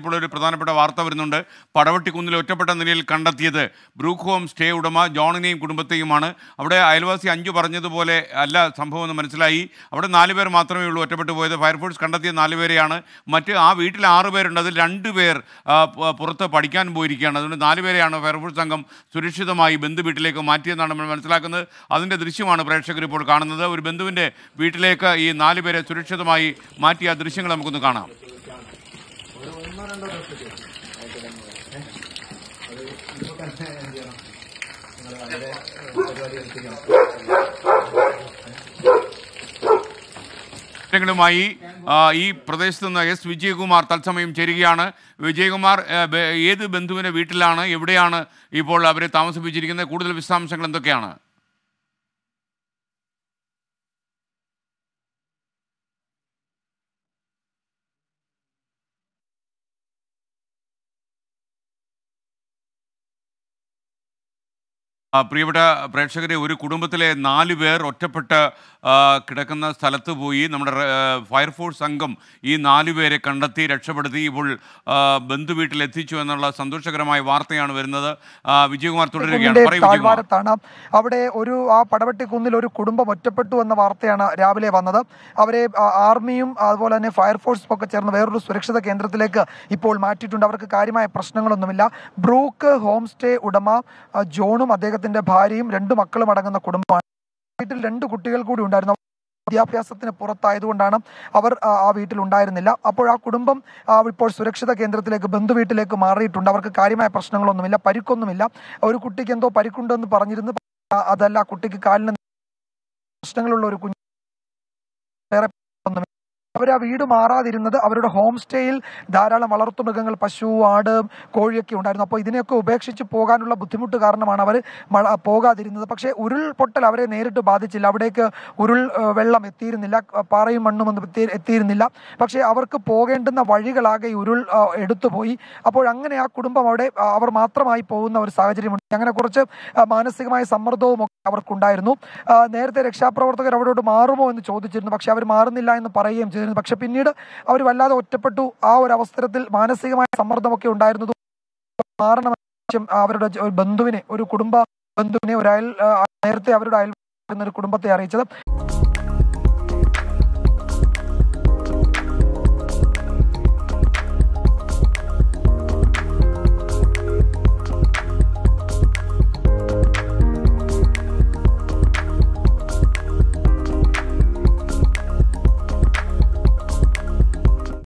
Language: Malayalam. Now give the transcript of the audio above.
ഇപ്പോൾ ഒരു പ്രധാനപ്പെട്ട വാർത്ത വരുന്നുണ്ട് പടവട്ടിക്കുന്നിൽ ഒറ്റപ്പെട്ട നിലയിൽ കണ്ടെത്തിയത് ബ്രൂക്ക് ഹോം സ്റ്റേ ഉടമ ജോണിനെയും കുടുംബത്തെയുമാണ് അവിടെ അയൽവാസി അഞ്ചു പറഞ്ഞതുപോലെ അല്ല സംഭവം എന്ന് മനസ്സിലായി അവിടെ നാല് പേർ മാത്രമേ ഉള്ളൂ ഒറ്റപ്പെട്ടു പോയത് ഫയർഫോഴ്സ് കണ്ടെത്തിയ നാല് പേരെയാണ് മറ്റ് ആ വീട്ടിൽ ആറ് പേരുണ്ട് അതിൽ രണ്ട് പേർ ആ, പ- പുറത്ത് പഠിക്കാൻ പോയിരിക്കുകയാണ് അതുകൊണ്ട് നാല് പേരെയാണ് ഫയർഫോഴ്സ് സംഘം സുരക്ഷിതമായി ബന്ധു വീട്ടിലേക്ക് മാറ്റിയെന്നാണ് നമ്മൾ മനസ്സിലാക്കുന്നത് അതിൻ്റെ ദൃശ്യമാണ് പ്രേക്ഷകർ ഇപ്പോൾ കാണുന്നത് ഒരു ബന്ധുവിൻ്റെ വീട്ടിലേക്ക് ഈ നാല് പേരെ സുരക്ഷിതമായി മാറ്റിയ ആ ദൃശ്യങ്ങൾ നമുക്കൊന്ന് കാണാം വിവരങ്ങളുമായി ആ, ഈ പ്രദേശത്ത് നിന്ന് എസ് വിജയകുമാർ തത്സമയം ചേരുകയാണ് വിജയകുമാർ ആ, ബെ- ഏത് ബന്ധുവിൻ്റെ വീട്ടിലാണ് എവിടെയാണ് ഇപ്പോൾ അവരെ താമസിപ്പിച്ചിരിക്കുന്നത് കൂടുതൽ വിശദാംശങ്ങൾ എന്തൊക്കെയാണ് ആ, പ്രിയപ്പെട്ട പ്രേക്ഷകരെ ഒരു കുടുംബത്തിലെ നാല് പേർ ഒറ്റപ്പെട്ട് ആ, കിടക്കുന്ന സ്ഥലത്ത് പോയി നമ്മുടെ റെ- ആ, ഫയർഫോഴ്സ് സംഘം ഈ നാല് പേരെ കണ്ടെത്തി രക്ഷപ്പെടുത്തി ഇപ്പോൾ ആ, ബന്ധുവീട്ടിൽ എത്തിച്ചു എന്നുള്ള സന്തോഷകരമായ വാർത്തയാണ് വരുന്നത് ആ, വിജയകുമാർ തുടരുകയാണ് കുന്നിന്റെ പറയൂ വിജയകുമാർ താഴ്വാരത്താണ് അവിടെ ഒരു ആ പടവട്ടി കുന്നിൽ ഒരു കുടുംബം ഒറ്റപ്പെട്ടു എന്ന വാർത്തയാണ് രാവിലെ വന്നത് അവരെ ആ, ആർമിയും അതുപോലെ തന്നെ ഫയർഫോഴ്സും ഒക്കെ ചേർന്ന് വേറൊരു സുരക്ഷിത കേന്ദ്രത്തിലേക്ക് ഇപ്പോൾ മാറ്റിയിട്ടുണ്ട് അവർക്ക് കാര്യമായ പ്രശ്നങ്ങളൊന്നുമില്ല ബ്രൂക്ക് ഹോം സ്റ്റേ ഉടമ ആ, ജോണും അദ്ദേഹത്തിന്റെ ഭാര്യയും രണ്ട് മക്കളും അടങ്ങുന്ന കുടുംബമാണ് വീട്ടിൽ രണ്ട് കുട്ടികൾ കൂടി ഉണ്ടായിരുന്നു വിദ്യാഭ്യാസത്തിന് പുറത്തായതുകൊണ്ടാണ് അവർ ആ, ആ വീട്ടിൽ ഉണ്ടായിരുന്നില്ല അപ്പോൾ ആ കുടുംബം ആ, ഇപ്പോൾ സുരക്ഷിത കേന്ദ്രത്തിലേക്ക് ബന്ധുവീട്ടിലേക്ക് മാറിയിട്ടുണ്ട് അവർക്ക് കാര്യമായ പ്രശ്നങ്ങളൊന്നുമില്ല പരിക്കൊന്നുമില്ല ഒരു കുട്ടിക്ക് എന്തോ പരിക്കുണ്ടെന്ന് പറഞ്ഞിരുന്നു ആ, അതല്ല ആ കുട്ടിക്ക് കാലിന് പ്രശ്നങ്ങളുള്ള ഒരു കുഞ്ഞ് വേറെ ഒന്നുമില്ല അവർ ആ വീട് മാറാതിരുന്നത് അവരുടെ ഹോം സ്റ്റേയിൽ ധാരാളം വളർത്തുമൃഗങ്ങൾ പശു ആട് കോഴിയൊക്കെ ഉണ്ടായിരുന്നു അപ്പോൾ ഇതിനെയൊക്കെ ഉപേക്ഷിച്ച് പോകാനുള്ള ബുദ്ധിമുട്ട് കാരണമാണ് അവർ മഴ പോകാതിരുന്നത് പക്ഷേ ഉരുൾപൊട്ടൽ അവരെ നേരിട്ട് ബാധിച്ചില്ല അവിടേക്ക് ഉരുൾ ഏഹ്, വെള്ളം എത്തിയിരുന്നില്ല ക- പാറയും മണ്ണും ഒന്നും എത്തി- എത്തിയിരുന്നില്ല പക്ഷേ അവർക്ക് പോകേണ്ടുന്ന വഴികളാകെ ഈ ഉരുൾ ആ, എടുത്തുപോയി അപ്പോൾ അങ്ങനെ ആ കുടുംബം അവിടെ ആ, അവർ മാത്രമായി പോകുന്ന ഒരു സാഹചര്യമുണ്ട് അങ്ങനെ കുറച്ച് ആ, മാനസികമായ സമ്മർദ്ദവും ഒക്കെ അവർക്കുണ്ടായിരുന്നു ആ, നേരത്തെ രക്ഷാപ്രവർത്തകർ അവരോട് മാറുമോ എന്ന് ചോദിച്ചിരുന്നു പക്ഷെ അവർ മാറുന്നില്ല എന്ന് പറയുകയും ചെയ്തിരുന്നു പക്ഷെ പിന്നീട് അവർ വല്ലാതെ ഒറ്റപ്പെട്ടു ആ ഒരു അവസരത്തിൽ മാനസികമായ സമ്മർദ്ദമൊക്കെ ഉണ്ടായിരുന്നത് മാറണം അവരുടെ ജ- ഒരു ബന്ധുവിനെ ഒരു കുടുംബ ബന്ധുവിനെ ഒരു അയൽ ആ, നേരത്തെ അവരുടെ അയൽ ഒരു കുടുംബത്തെ അറിയിച്ചത്